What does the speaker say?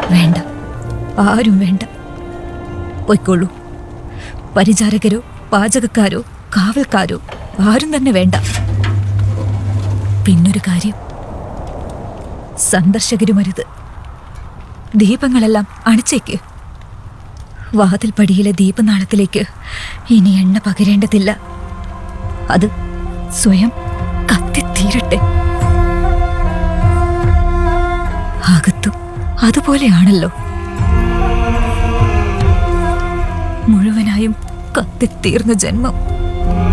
വേണ്ട ആരും വേണ്ട പൊയ്ക്കോളൂ പരിചാരകരോ പാചകക്കാരോ കാവൽക്കാരോ ആരും തന്നെ വേണ്ട പിന്നൊരു കാര്യം സന്ദർശകരുമരുത് ദീപങ്ങളെല്ലാം അണച്ചേക്ക് വാതിൽപ്പടിയിലെ ദീപനാളത്തിലേക്ക് ഇനി എണ്ണ പകരേണ്ടതില്ല അത് സ്വയം കത്തിത്തീരട്ടെ അകത്തും അതുപോലെയാണല്ലോ മുഴുവനായും കത്തിത്തീർന്ന ജന്മം